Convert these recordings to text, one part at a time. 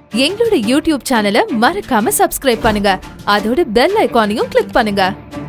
எங்களோட யூடியூப் சேனலை மறக்காம சப்ஸ்கிரைப் பண்ணுங்க அதோட பெல் ஐகானையும் கிளிக் பண்ணுங்க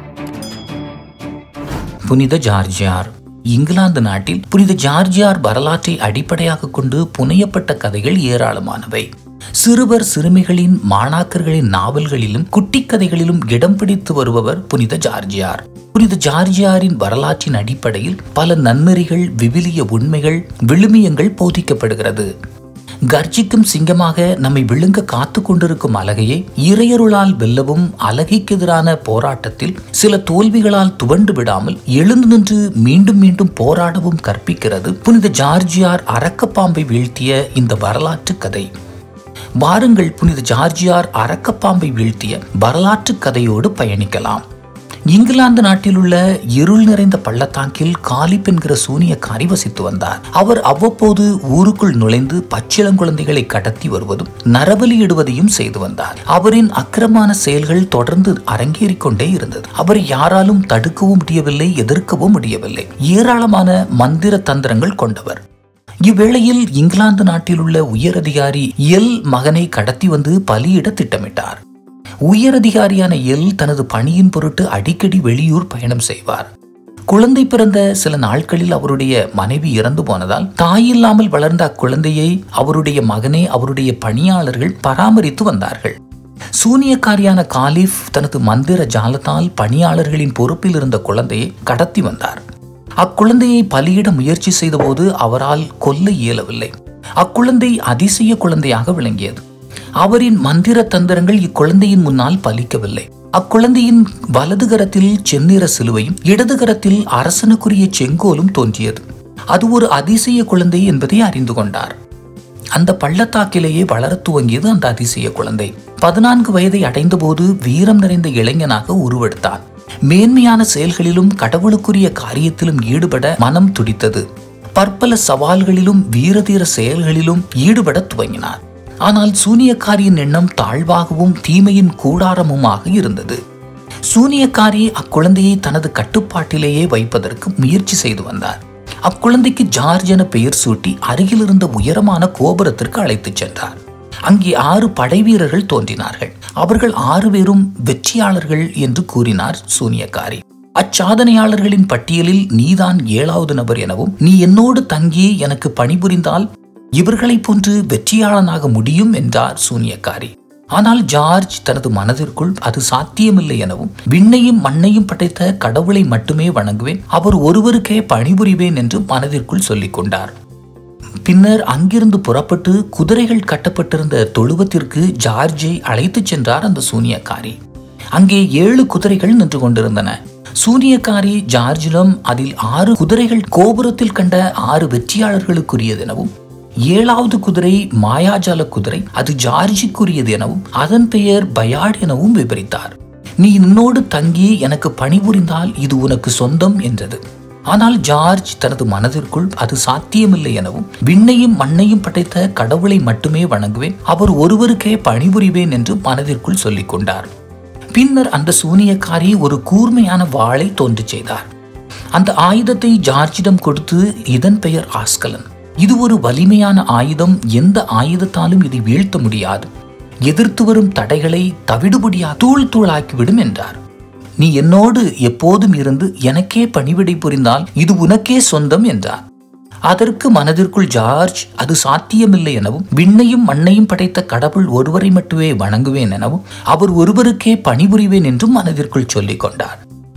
புனித ஜார்ஜியார் இங்கிலாந்து நாட்டில் புனித ஜார்ஜியார் வரலாற்றை அடிப்படையாக கொண்டு புனையப்பட்ட கதைகள் ஏராளமானவை சிறுவர் சிறுமிகளின் மாணாக்கர்களின் நாவல்களிலும் குட்டிக் கதைகளிலும் இடம் பிடித்து வருபவர் புனித ஜார்ஜியார் புனித ஜார்ஜியாரின் வரலாற்றின் அடிப்படையில் பல நன்னெறிகள் விவிலிய உண்மைகள் விழுமியங்கள் போதிக்கப்படுகிறது கர்ஜிக்கும் சிங்கமாக நம்மை விழுங்க காத்து கொண்டிருக்கும் அழகையை இறையருளால் வெல்லவும் அழகைக்கு எதிரான போராட்டத்தில் சில தோல்விகளால் துவண்டு விடாமல் எழுந்து நின்று மீண்டும் மீண்டும் போராடவும் கற்பிக்கிறது புனித ஜார்ஜியார் அரக்கப்பாம்பை வீழ்த்திய இந்த வரலாற்று கதை வாருங்கள் புனித ஜார்ஜியார் அரக்கப்பாம்பை வீழ்த்திய வரலாற்று கதையோடு பயணிக்கலாம் இங்கிலாந்து நாட்டில் உள்ள இருள் நிறைந்த பள்ளத்தாக்கில் காலிப் என்கிற சூனியக்காரி வசித்து வந்தார் அவர் அவ்வப்போது ஊருக்குள் நுழைந்து பச்சிளங்குழந்தைகளை கடத்தி வருவதும் நரபலியிடுவதையும் செய்து வந்தார் அவரின் அக்கிரமான செயல்கள் தொடர்ந்து அரங்கேறிக் கொண்டே இருந்தது அவரை யாராலும் தடுக்கவும் முடியவில்லை எதிர்க்கவும் முடியவில்லை ஏராளமான மந்திர தந்திரங்கள் கொண்டவர் இவ்வேளையில் இங்கிலாந்து நாட்டில் உள்ள உயரதிகாரி எல் மகனை கடத்தி வந்து பலியிட திட்டமிட்டார் உயரதிகாரியான எல் தனது பணியின் பொருட்டு அடிக்கடி வெளியூர் பயணம் செய்வார் குழந்தை பிறந்த சில நாட்களில் அவருடைய மனைவி இறந்து போனதால் தாயில்லாமல் வளர்ந்த அக்குழந்தையை அவருடைய மகனே அவருடைய பணியாளர்கள் பராமரித்து வந்தார்கள் சூனியக்காரியான காலிஃப் தனது மந்திர ஜாலத்தால் பணியாளர்களின் பொறுப்பில் இருந்த குழந்தையை கடத்தி வந்தார் அக்குழந்தையை பலியிட முயற்சி செய்தபோது அவரால் கொல்ல இயலவில்லை அக்குழந்தை அதிசய குழந்தையாக விளங்கியது அவரின் மந்திர தந்திரங்கள் இக்குழந்தையின் முன்னால் பலிக்கவில்லை அக்குழந்தையின் வலது கரத்தில் செந்நிற சிலுவையும் இடது கரத்தில் அரசனுக்குரிய செங்கோலும் தோன்றியது அது ஒரு அதிசய குழந்தை என்பதை அறிந்து கொண்டார் அந்த பள்ளத்தாக்கிலேயே வளரத் துவங்கியது அந்த அதிசய குழந்தை பதினான்கு வயதை அடைந்தபோது வீரம் நிறைந்த இளைஞனாக உருவெடுத்தான் மேன்மையான செயல்களிலும் கடவுளுக்குரிய காரியத்திலும் ஈடுபட மனம் துடித்தது பற்பல சவால்களிலும் வீரதீர செயல்களிலும் ஈடுபட துவங்கினார் ஆனால் சூனியக்காரியின் எண்ணம் தாழ்வாகவும் தீமையின் கூடாரமுமாக இருந்தது சூனியக்காரி அக்குழந்தையை தனது கட்டுப்பாட்டிலேயே வைப்பதற்கு முயற்சி செய்து வந்தார் அக்குழந்தைக்கு ஜார்ஜ் என பெயர் சூட்டி அருகில் இருந்த உயரமான கோபுரத்திற்கு அழைத்துச் சென்றார் அங்கே ஆறு படை வீரர்கள் தோன்றினார்கள் அவர்கள் ஆறு பேரும் வெற்றியாளர்கள் என்று கூறினார் சூனியக்காரி அச்சாதனையாளர்களின் பட்டியலில் நீதான் ஏழாவது நபர் எனவும் நீ என்னோடு தங்கி எனக்கு பணிபுரிந்தால் இவர்களைப் போன்று வெற்றியாளனாக முடியும் என்றார் சூனியக்காரி ஆனால் ஜார்ஜ் தனது மனதிற்குள் அது சாத்தியமில்லை எனவும் விண்ணையும் மண்ணையும் படைத்த கடவுளை மட்டுமே வணங்குவேன் அவர் ஒருவருக்கே பணிபுரிவேன் என்று மனதிற்குள் சொல்லிக் கொண்டார் பின்னர் அங்கிருந்து புறப்பட்டு குதிரைகள் கட்டப்பட்டிருந்த தொழுவத்திற்கு ஜார்ஜை அழைத்துச் சென்றார் அந்த சூனியக்காரி அங்கே ஏழு குதிரைகள் நின்று கொண்டிருந்தன சூனியக்காரி ஜார்ஜிலும் அதில் ஆறு குதிரைகள் கோபுரத்தில் கண்ட ஆறு வெற்றியாளர்களுக்குரியது எனவும் ஏழாவது குதிரை மாயாஜால குதிரை அது ஜார்ஜிக்குரியது எனவும் அதன் பெயர் பயாட் எனவும் விவரித்தார் நீ என்னோடு தங்கி எனக்கு பணிபுரிந்தால் இது உனக்கு சொந்தம் என்றது ஆனால் ஜார்ஜ் தனது மனதிற்குள் அது சாத்தியமில்லை எனவும் விண்ணையும் மண்ணையும் படைத்த கடவுளை மட்டுமே வணங்குவேன் அவர் ஒருவருக்கே பணிபுரிவேன் என்று மனதிற்குள் சொல்லிக் கொண்டார் பின்னர் அந்த சூனியக்காரி ஒரு கூர்மையான வாளை தோன்றச் செய்தார் அந்த ஆயுதத்தை ஜார்ஜிடம் கொடுத்து இதன் பெயர் ஆஸ்கலன் இது ஒரு வலிமையான ஆயுதம் எந்த ஆயுதத்தாலும் இதை வீழ்த்த முடியாது எதிர்த்து வரும் தடைகளை தவிடுபடியா தூள் தூளாக்கிவிடும் என்றார் நீ என்னோடு எப்போதும் இருந்து எனக்கே பணிவிடை புரிந்தால் இது உனக்கே சொந்தம் என்றார் அதற்கு மனதிற்குள் ஜார்ஜ் அது சாத்தியமில்லை எனவும் விண்ணையும் மண்ணையும் படைத்த கடவுள் ஒருவரை மட்டுமே வணங்குவேன் எனவும் அவர் ஒருவருக்கே பணிபுரிவேன் என்றும் மனதிற்குள் சொல்லிக் கொண்டார்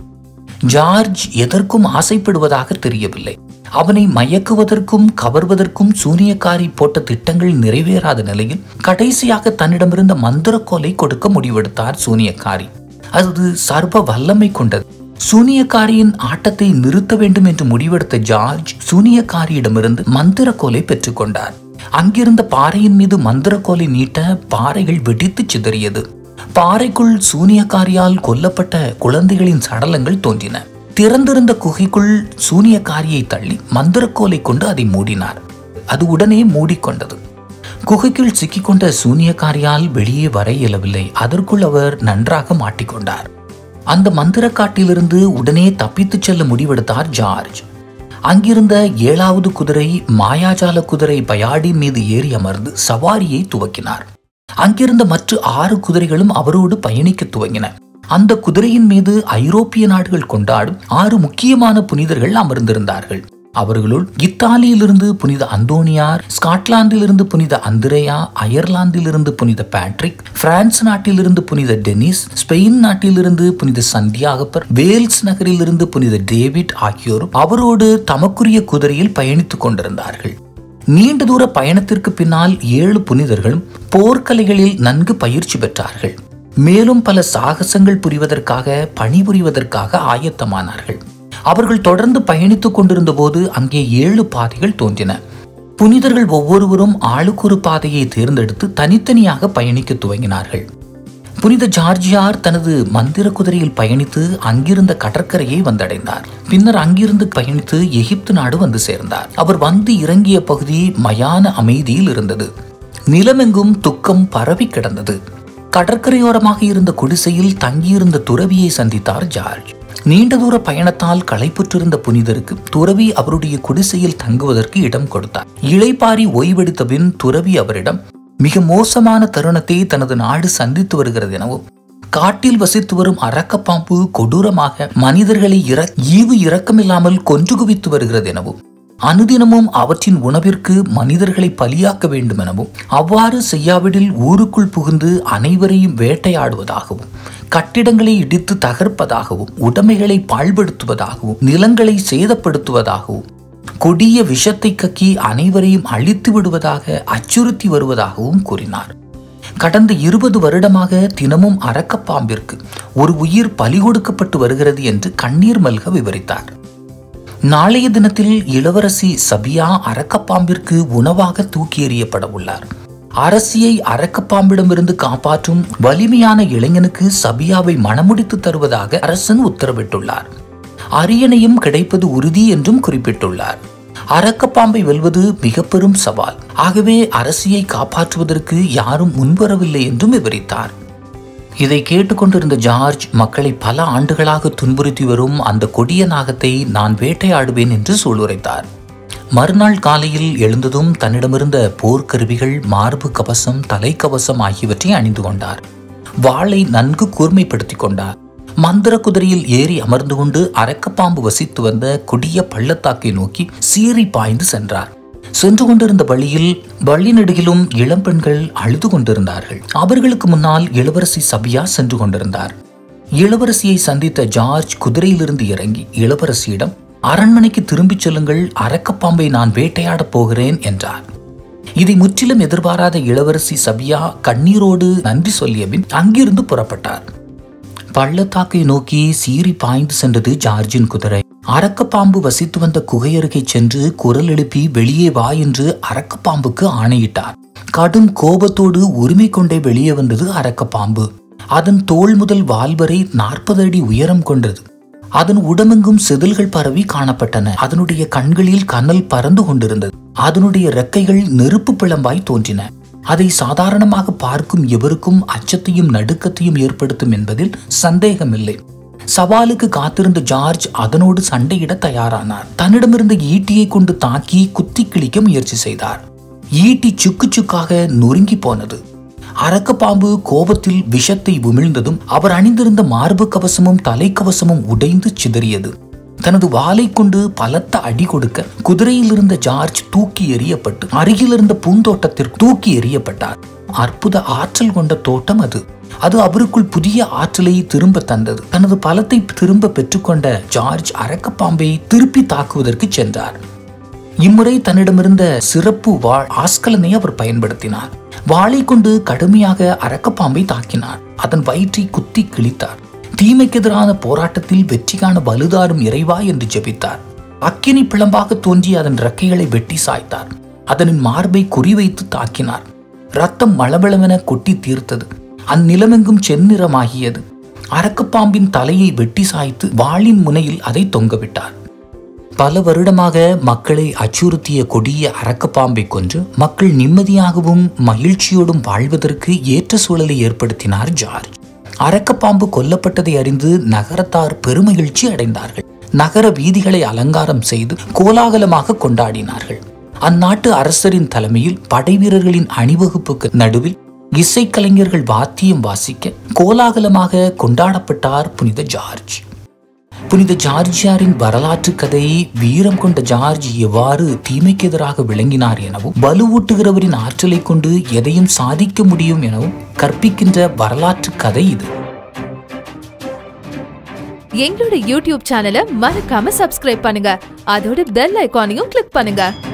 ஜார்ஜ் எதற்கும் ஆசைப்படுவதாக தெரியவில்லை அவனை மயக்குவதற்கும் கவர்வதற்கும் சூனியக்காரி போட்ட திட்டங்கள் நிறைவேறாத நிலையில் கடைசியாக தன்னிடமிருந்த மந்திரக்கோலை கொடுக்க முடிவெடுத்தார் சூனியக்காரி அது சர்வ வல்லமை கொண்டது சூனியக்காரியின் ஆட்டத்தை நிறுத்த வேண்டும் என்று முடிவெடுத்த ஜார்ஜ் சூனியக்காரியிடமிருந்து மந்திரக்கோலை பெற்றுக்கொண்டார் அங்கிருந்த பாறையின் மீது மந்திரக்கோலை நீட்ட பாறைகள் வெடித்து சிதறியது பாறைக்குள் சூனியக்காரியால் கொல்லப்பட்ட குழந்தைகளின் சடலங்கள் தோன்றின திறந்திருந்த குகைக்குள் சூனியக்காரியை தள்ளி மந்திரக்கோலை கொண்டு அதை மூடினார் அது உடனே மூடிக்கொண்டது குகைக்குள் சிக்கிக்கொண்ட சூனியக்காரியால் வெளியே வர இயலவில்லை அதற்குள் அவர் நன்றாக மாட்டிக்கொண்டார் அந்த மந்திரக்காட்டிலிருந்து உடனே தப்பித்துச் செல்ல முடிவெடுத்தார் ஜார்ஜ் அங்கிருந்த ஏழாவது குதிரை மாயாஜால குதிரை பயாடின் மீது ஏறி அமர்ந்து சவாரியை துவக்கினார் அங்கிருந்த மற்ற ஆறு குதிரைகளும் அவரோடு பயணிக்க துவங்கின அந்த குதிரையின் மீது ஐரோப்பிய நாடுகள் கொண்டாடும் ஆறு முக்கியமான புனிதர்கள் அமர்ந்திருந்தார்கள் அவர்களுள் இத்தாலியிலிருந்து புனித அந்தோனியார் ஸ்காட்லாந்திலிருந்து புனித அந்திரேயா அயர்லாந்திலிருந்து புனித பேட்ரிக் பிரான்ஸ் நாட்டிலிருந்து புனித டெனிஸ் ஸ்பெயின் நாட்டிலிருந்து புனித சந்தியாகப்பர் வேல்ஸ் நகரிலிருந்து புனித டேவிட் ஆகியோரும் அவரோடு தமக்குரிய குதிரையில் பயணித்துக் கொண்டிருந்தார்கள் நீண்ட தூர பயணத்திற்கு பின்னால் ஏழு புனிதர்களும் போர்க்கலைகளில் நன்கு பயிற்சி பெற்றார்கள் மேலும் பல சாகசங்கள் புரிவதற்காக பணிபுரிவதற்காக ஆயத்தமானார்கள் அவர்கள் தொடர்ந்து பயணித்துக் கொண்டிருந்த போது அங்கே ஏழு பாதைகள் தோன்றின புனிதர்கள் ஒவ்வொருவரும் ஆளுக்கொரு பாதையை தேர்ந்தெடுத்து தனித்தனியாக பயணிக்க துவங்கினார்கள் புனித ஜார்ஜியார் தனது மந்திர குதிரையில் பயணித்து அங்கிருந்த கடற்கரையை வந்தடைந்தார் பின்னர் அங்கிருந்து பயணித்து எகிப்து நாடு வந்து சேர்ந்தார் அவர் வந்து இறங்கிய பகுதி மயான அமைதியில் இருந்தது நிலமெங்கும் துக்கம் பரவி கிடந்தது கடற்கரையோரமாக இருந்த குடிசையில் தங்கியிருந்த துறவியை சந்தித்தார் ஜார்ஜ் நீண்ட தூர பயணத்தால் களைப்புற்றிருந்த புனிதருக்கு துறவி அவருடைய குடிசையில் தங்குவதற்கு இடம் கொடுத்தார் இளைப்பாரி ஓய்வெடுத்த பின் துறவி அவரிடம் மிக மோசமான தருணத்தை தனது நாடு சந்தித்து வருகிறது எனவும் காட்டில் வசித்து வரும் அரக்கப்பாம்பு கொடூரமாக மனிதர்களை இற ஈவு இரக்கமில்லாமல் கொன்று குவித்து வருகிறது எனவும் அனுதினமும் அவற்றின் உணவிற்கு மனிதர்களை பலியாக்க வேண்டும் எனவும் அவ்வாறு செய்யாவிடில் ஊருக்குள் புகுந்து அனைவரையும் வேட்டையாடுவதாகவும் கட்டிடங்களை இடித்து தகர்ப்பதாகவும் உடைமைகளை பாழ்படுத்துவதாகவும் நிலங்களை சேதப்படுத்துவதாகவும் கொடிய விஷத்தை கக்கி அனைவரையும் அழித்து விடுவதாக அச்சுறுத்தி வருவதாகவும் கூறினார் கடந்த இருபது வருடமாக தினமும் அரக்கப்பாம்பிற்கு ஒரு உயிர் பலி கொடுக்கப்பட்டு வருகிறது என்று கண்ணீர் மல்க விவரித்தார் நாளைய தினத்தில் இளவரசி சபியா அரக்கப்பாம்பிற்கு உணவாக தூக்கி எறியப்பட உள்ளார் அரசியை அரக்கப்பாம்பிடமிருந்து காப்பாற்றும் வலிமையான இளைஞனுக்கு சபியாவை மணமுடித்து தருவதாக அரசன் உத்தரவிட்டுள்ளார் அரியணையும் கிடைப்பது உறுதி என்றும் குறிப்பிட்டுள்ளார் அரக்கப்பாம்பை வெல்வது மிக பெரும் சவால் ஆகவே அரசியை காப்பாற்றுவதற்கு யாரும் முன்வரவில்லை என்றும் விவரித்தார் இதை கேட்டுக்கொண்டிருந்த ஜார்ஜ் மக்களை பல ஆண்டுகளாக துன்புறுத்தி வரும் அந்த கொடிய நாகத்தை நான் வேட்டையாடுவேன் என்று சூளுரைத்தார் மறுநாள் காலையில் எழுந்ததும் தன்னிடமிருந்த போர்க்கருவிகள் மார்பு கவசம் தலைக்கவசம் ஆகியவற்றை அணிந்து கொண்டார் வாளை நன்கு கூர்மைப்படுத்திக் கொண்டார் மந்திர குதிரையில் ஏறி அமர்ந்து கொண்டு அரக்கப்பாம்பு வசித்து வந்த கொடிய பள்ளத்தாக்கை நோக்கி சீறி பாய்ந்து சென்றார் சென்று கொண்டிருந்த வழியில் வழி நெடுகிலும் இளம்பெண்கள் அழுது கொண்டிருந்தார்கள் அவர்களுக்கு முன்னால் இளவரசி சபியா சென்று கொண்டிருந்தார் இளவரசியை சந்தித்த ஜார்ஜ் குதிரையிலிருந்து இறங்கி இளவரசியிடம் அரண்மனைக்கு திரும்பிச் செல்லுங்கள் அரக்கப்பாம்பை நான் வேட்டையாடப் போகிறேன் என்றார் இதை முற்றிலும் எதிர்பாராத இளவரசி சபியா கண்ணீரோடு நன்றி சொல்லிய பின் அங்கிருந்து புறப்பட்டார் பள்ளத்தாக்கை நோக்கி சீறி பாய்ந்து சென்றது ஜார்ஜின் குதிரை அரக்கப்பாம்பு வசித்து வந்த குகை அருகே சென்று குரல் எழுப்பி வெளியே வா என்று அரக்கப்பாம்புக்கு ஆணையிட்டார் கடும் கோபத்தோடு உரிமை கொண்டே வெளியே வந்தது அரக்கப்பாம்பு அதன் தோல் முதல் வால் வரை நாற்பது அடி உயரம் கொண்டது அதன் உடமெங்கும் செதில்கள் பரவி காணப்பட்டன அதனுடைய கண்களில் கனல் பறந்து கொண்டிருந்தது அதனுடைய ரெக்கைகள் நெருப்பு பிளம்பாய் தோன்றின அதை சாதாரணமாக பார்க்கும் எவருக்கும் அச்சத்தையும் நடுக்கத்தையும் ஏற்படுத்தும் என்பதில் சந்தேகமில்லை சவாலுக்கு காத்திருந்த ஜார்ஜ் அதனோடு சண்டையிட தயாரானார் தன்னிடமிருந்த ஈட்டியை கொண்டு தாக்கி குத்தி கிழிக்க முயற்சி செய்தார் ஈட்டி சுக்கு சுக்காக நொறுங்கி போனது அரக்கப்பாம்பு கோபத்தில் விஷத்தை உமிழ்ந்ததும் அவர் அணிந்திருந்த மார்பு கவசமும் தலைக்கவசமும் உடைந்து சிதறியது தனது வாளை கொண்டு பலத்த அடி கொடுக்க குதிரையில் இருந்த ஜார்ஜ் தூக்கி எறியப்பட்டு அருகில் இருந்த பூந்தோட்டத்திற்கு தூக்கி எறியப்பட்டார் அற்புத ஆற்றல் கொண்ட தோட்டம் அது அது அவருக்குள் புதிய ஆற்றலை திரும்ப தந்தது தனது பலத்தை திரும்ப பெற்றுக்கொண்ட ஜார்ஜ் அரக்கப்பாம்பை திருப்பி தாக்குவதற்கு சென்றார் இம்முறை தன்னிடமிருந்த சிறப்பு வாழ் ஆஸ்கலனை அவர் பயன்படுத்தினார் வாளை கொண்டு கடுமையாக அரக்கப்பாம்பை தாக்கினார் அதன் வயிற்றை குத்தி கிழித்தார் தீமைக்கு எதிரான போராட்டத்தில் வெற்றி காண வலுதாரும் இறைவா என்று ஜெபித்தார் அக்கினி பிளம்பாக தோன்றிய அதன் ரெக்கைகளை வெட்டி சாய்த்தார் அதனின் மார்பை குறிவைத்து தாக்கினார் ரத்தம் மளமளவென கொட்டி தீர்த்தது அந்நிலமெங்கும் செந்நிறமாகியது அரக்கப்பாம்பின் தலையை வெட்டி சாய்த்து வாளின் முனையில் அதை தொங்கவிட்டார் பல வருடமாக மக்களை அச்சுறுத்திய கொடிய அரக்கப்பாம்பை கொன்று மக்கள் நிம்மதியாகவும் மகிழ்ச்சியோடும் வாழ்வதற்கு ஏற்ற சூழலை ஏற்படுத்தினார் ஜார்ஜ் அரக்கப்பாம்பு கொல்லப்பட்டதை அறிந்து நகரத்தார் பெருமகிழ்ச்சி அடைந்தார்கள் நகர வீதிகளை அலங்காரம் செய்து கோலாகலமாக கொண்டாடினார்கள் அந்நாட்டு அரசரின் தலைமையில் படை வீரர்களின் அணிவகுப்புக்கு நடுவில் இசைக்கலைஞர்கள் வாத்தியம் வாசிக்க கோலாகலமாக கொண்டாடப்பட்டார் புனித ஜார்ஜ் புனித ஜார்ஜியாரின் வரலாற்று கதை வீரம் கொண்ட ஜார்ஜ் எவ்வாறு தீமைக்கு எதிராக விளங்கினார் எனவும் வலுவூட்டுகிறவரின் ஆற்றலை கொண்டு எதையும் சாதிக்க முடியும் எனவும் கற்பிக்கின்ற வரலாற்று கதை இது எங்களோட யூடியூப் சேனலை மறக்காம சப்ஸ்கிரைப் பண்ணுங்க அதோட பெல் ஐகானையும் கிளிக் பண்ணுங்க